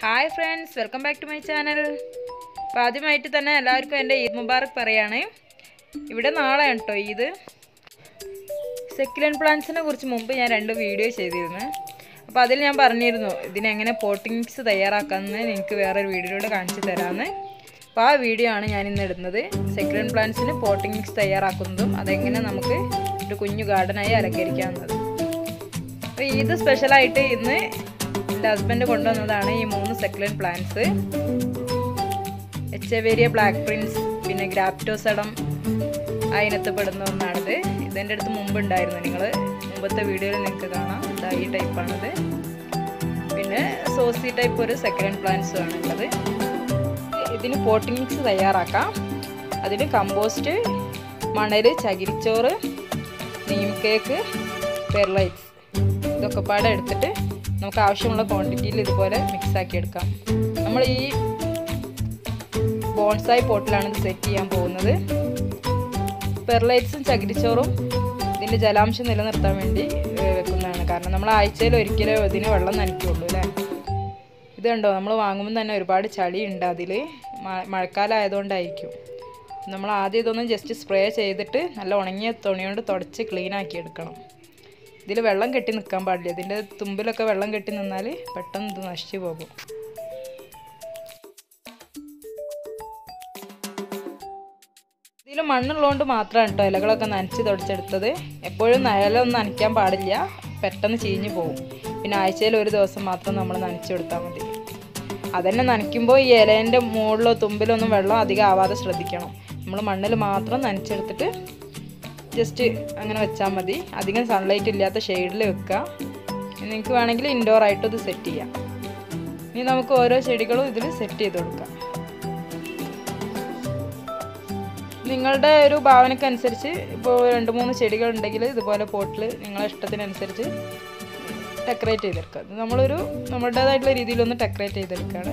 hi friends welcome back to my channel അപ്പോൾ ആദ്യമായിട്ട് തന്നെ എല്ലാവർക്കും എൻ്റെ ഈദ് മുബാറക് പറയാണ് ഇവിടെ നാളെയാണ് കേട്ടോ ഈദ് സെക്കുലൻ പ്ലാന്റ്സിനെ കുറിച്ച് മുമ്പ് ഞാൻ രണ്ട് വീഡിയോ ചെയ്തിരുന്നു അപ്പോൾ അതിൽ ഞാൻ പറഞ്ഞിരുന്നു ഇതിനെങ്ങനെ പോട്ടിങ്സ് തയ്യാറാക്കാമെന്ന് എനിക്ക് വേറൊരു വീഡിയോയിലൂടെ കാണിച്ചു തരാമെന്ന് അപ്പോൾ ആ വീഡിയോ ആണ് ഞാൻ ഇന്ന് ഇടുന്നത് സെക്കുലൻ പ്ലാന്റ്സിന് പോട്ടിംഗ് മിക്സ് തയ്യാറാക്കുന്നതും അതെങ്ങനെ നമുക്ക് ഒരു കുഞ്ഞു ഗാർഡനായി അലങ്കരിക്കാവുന്നതും അപ്പോൾ ഇത് സ്പെഷ്യലായിട്ട് ഇന്ന് എൻ്റെ ഹസ്ബൻഡ് കൊണ്ടുവന്നതാണ് ഈ മൂന്ന് succulent plants echeveria Black Prince പിന്നെ ഗ്രാപ്റ്റോസഡം ആ ഇനത്തിൽ പെടുന്ന ഒന്നാണിത് ഇതെൻ്റെ അടുത്ത് മുമ്പ് ഉണ്ടായിരുന്നു നിങ്ങൾ മുമ്പത്തെ വീഡിയോയിൽ നിങ്ങൾക്ക് കാണാം ഇതാ ഈ ടൈപ്പാണിത് പിന്നെ സോസി ടൈപ്പ് ഒരു സെക്കൻഡ് പ്ലാന്റ്സും ആണ് ഉള്ളത് ഇതിന് പോട്ടിംഗ് മിക്സ് തയ്യാറാക്കാം അതിന് കമ്പോസ്റ്റ് മണൽ ചകിരിച്ചോറ് നീം കേക്ക് പെർലൈറ്റ്സ് ഇതൊക്കെ പാടെ എടുത്തിട്ട് നമുക്ക് ആവശ്യമുള്ള ക്വാണ്ടിറ്റിയിൽ ഇതുപോലെ മിക്സ് ആക്കി എടുക്കാം നമ്മൾ ഈ ബോൺസായി പോട്ടിലാണ് ഇത് സെറ്റ് ചെയ്യാൻ പോകുന്നത് പെർലൈറ്റ്സും ചകിരിച്ചോറും ഇതിൻ്റെ ജലാംശം നിലനിർത്താൻ വേണ്ടി വെക്കുന്നതാണ് കാരണം നമ്മൾ ആഴ്ചയിൽ ഒരിക്കലും ഇതിന് വെള്ളം നനയ്ക്കുള്ളൂ അല്ലേ ഇത് കണ്ടോ നമ്മൾ വാങ്ങുമ്പോൾ തന്നെ ഒരുപാട് ചളി ഉണ്ട് അതിൽ മഴക്കാലം ആയതുകൊണ്ടായിരിക്കും നമ്മൾ ആദ്യം ഇതൊന്ന് ജസ്റ്റ് സ്പ്രേ ചെയ്തിട്ട് നല്ല ഉണങ്ങിയ തുണി കൊണ്ട് തുടച്ച് ക്ലീൻ ആക്കി എടുക്കണം ഇതിൽ വെള്ളം കെട്ടി നിൽക്കാൻ പാടില്ല ഇതിൻ്റെ തുമ്പിലൊക്കെ വെള്ളം കെട്ടി നിന്നാൽ പെട്ടെന്ന് ഇത് നശിച്ചു പോകും ഇതിൽ മണ്ണുള്ളതുകൊണ്ട് മാത്രമാണ് കേട്ടോ ഇലകളൊക്കെ നനച്ച് തുടച്ചെടുത്തത് എപ്പോഴും ഇലൊന്നും നനയ്ക്കാൻ പാടില്ല പെട്ടെന്ന് ചീഞ്ഞു പോകും പിന്നെ ആഴ്ചയിൽ ഒരു ദിവസം മാത്രം നമ്മൾ നനച്ചു കൊടുത്താൽ മതി അതന്നെ നനയ്ക്കുമ്പോൾ ഈ ഇലേൻ്റെ മുകളിലോ തുമ്പിലോ ഒന്നും വെള്ളം അധികം ആവാതെ ശ്രദ്ധിക്കണം നമ്മൾ മണ്ണിൽ മാത്രം നനച്ചെടുത്തിട്ട് ജസ്റ്റ് അങ്ങനെ വെച്ചാൽ മതി അധികം സൺലൈറ്റ് ഇല്ലാത്ത ഷെയ്ഡിൽ വെക്കുക നിങ്ങൾക്ക് വേണമെങ്കിൽ ഇൻഡോർ ആയിട്ട് ഇത് സെറ്റ് ചെയ്യാം ഇനി നമുക്ക് ഓരോ ചെടികളും ഇതിൽ സെറ്റ് ചെയ്ത് കൊടുക്കാം നിങ്ങളുടെ ഒരു ഭാവനക്കനുസരിച്ച് ഇപ്പോൾ രണ്ട് മൂന്ന് ചെടികൾ ഉണ്ടെങ്കിൽ ഇതുപോലെ പോട്ടിൽ നിങ്ങളെ ഇഷ്ടത്തിനനുസരിച്ച് ഡെക്കറേറ്റ് ചെയ്തെടുക്കുക ഇത് നമ്മളൊരു നമ്മളുടേതായിട്ടുള്ള രീതിയിലൊന്ന് ഡെക്കറേറ്റ് ചെയ്തെടുക്കുകയാണ്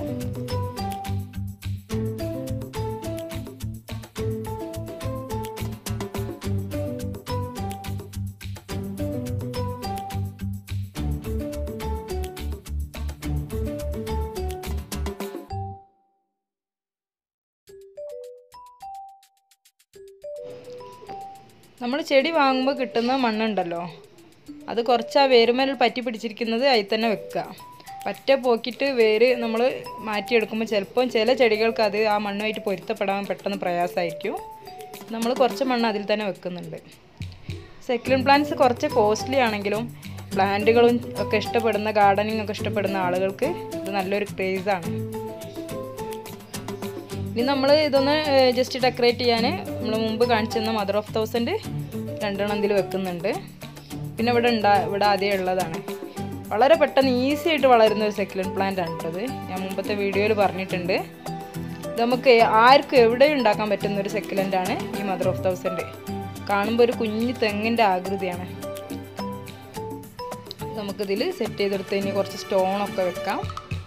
നമ്മൾ ചെടി വാങ്ങുമ്പോൾ കിട്ടുന്ന മണ്ണുണ്ടല്ലോ അത് കുറച്ച് ആ വേരുമേൽ പറ്റി പിടിച്ചിരിക്കുന്നത് അതിൽ തന്നെ വെക്കുക പറ്റ പോക്കിയിട്ട് വേര് നമ്മൾ മാറ്റിയെടുക്കുമ്പോൾ ചിലപ്പം ചില ചെടികൾക്ക് അത് ആ മണ്ണുമായിട്ട് പൊരുത്തപ്പെടാൻ പെട്ടെന്ന് പ്രയാസമായിരിക്കും നമ്മൾ കുറച്ച് മണ്ണ് അതിൽ തന്നെ വെക്കുന്നുണ്ട് സെക്യുലൻ പ്ലാന്റ്സ് കുറച്ച് കോസ്റ്റ്ലി ആണെങ്കിലും പ്ലാന്റുകളും ഒക്കെ ഇഷ്ടപ്പെടുന്ന ഗാർഡനിങ് ഒക്കെ ഇഷ്ടപ്പെടുന്ന ആളുകൾക്ക് ഇത് നല്ലൊരു ക്രേസാണ് ഇനി നമ്മൾ ഇതൊന്ന് ജസ്റ്റ് ഡെക്കറേറ്റ് ചെയ്യാൻ നമ്മൾ മുമ്പ് കാണിച്ചു തന്ന മദർ ഓഫ് തൗസൻഡ് രണ്ടെണ്ണം ഇതിൽ വെക്കുന്നുണ്ട് പിന്നെ ഇവിടെ ഉണ്ടാ ഇവിടെ ആദ്യം ഉള്ളതാണ് വളരെ പെട്ടെന്ന് ഈസി ആയിട്ട് വളരുന്ന ഒരു സെക്കുലൻ പ്ലാന്റ് ആണ് കേട്ടത് ഞാൻ മുമ്പത്തെ വീഡിയോയിൽ പറഞ്ഞിട്ടുണ്ട് നമുക്ക് ആർക്കും എവിടെയും ഉണ്ടാക്കാൻ പറ്റുന്ന ഒരു സെക്കുലൻ്റ് ആണ് ഈ മദർ ഓഫ് തൗസൻഡ് കാണുമ്പോൾ ഒരു കുഞ്ഞു തെങ്ങിൻ്റെ ആകൃതിയാണ് നമുക്കിതിൽ സെറ്റ് ചെയ്തെടുത്ത് ഇനി കുറച്ച് സ്റ്റോണൊക്കെ വെക്കാം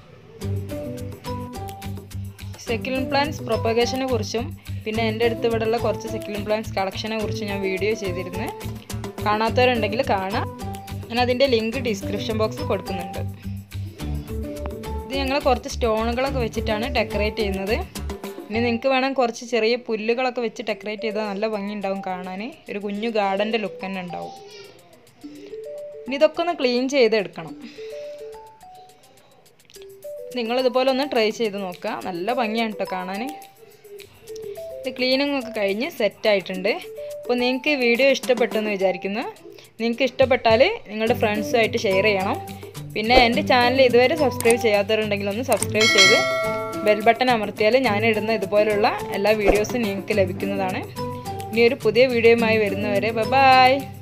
സെക്യുലൻ പ്ലാന്റ്സ് പ്രൊപ്പഗേഷനെ കുറിച്ചും പിന്നെ എൻ്റെ അടുത്ത് ഇവിടെയുള്ള കുറച്ച് സെക്യുലൻ പ്ലാന്റ്സ് കളക്ഷനെ കുറിച്ചും ഞാൻ വീഡിയോ ചെയ്തിരുന്നു കാണാത്തവരുണ്ടെങ്കിൽ കാണാം ഞാൻ അതിൻ്റെ ലിങ്ക് ഡിസ്ക്രിപ്ഷൻ ബോക്സിൽ കൊടുക്കുന്നുണ്ട് ഇത് ഞങ്ങൾ കുറച്ച് സ്റ്റോണുകളൊക്കെ വെച്ചിട്ടാണ് ഡെക്കറേറ്റ് ചെയ്യുന്നത് ഇനി നിങ്ങൾക്ക് വേണം കുറച്ച് ചെറിയ പുല്ലുകളൊക്കെ വെച്ച് ഡെക്കറേറ്റ് ചെയ്താൽ നല്ല ഭംഗി ഉണ്ടാവും കാണാൻ ഒരു കുഞ്ഞു ഗാർഡൻ്റെ ലുക്ക് തന്നെ ഉണ്ടാവും ഇനി ഇതൊക്കെ ഒന്ന് ക്ലീൻ ചെയ്തെടുക്കണം നിങ്ങളിതുപോലെ ഒന്ന് ട്രൈ ചെയ്ത് നോക്കുക നല്ല ഭംഗിയാണ് കേട്ടോ കാണാൻ ഇത് ക്ലീനിങ് ഒക്കെ കഴിഞ്ഞ് സെറ്റായിട്ടുണ്ട് അപ്പോൾ നിങ്ങൾക്ക് ഈ വീഡിയോ ഇഷ്ടപ്പെട്ടെന്ന് വിചാരിക്കുന്നു നിങ്ങൾക്ക് ഇഷ്ടപ്പെട്ടാൽ നിങ്ങളുടെ ഫ്രണ്ട്സുമായിട്ട് ഷെയർ ചെയ്യണം പിന്നെ എൻ്റെ ചാനൽ ഇതുവരെ സബ്സ്ക്രൈബ് ചെയ്യാത്തവരുണ്ടെങ്കിൽ ഒന്ന് സബ്സ്ക്രൈബ് ചെയ്ത് ബെൽ ബട്ടൺ അമർത്തിയാൽ ഞാൻ ഇടുന്ന ഇതുപോലുള്ള എല്ലാ വീഡിയോസും നിങ്ങൾക്ക് ലഭിക്കുന്നതാണ് ഇനി ഒരു പുതിയ വീഡിയോയുമായി വരുന്നവരെ ബൈ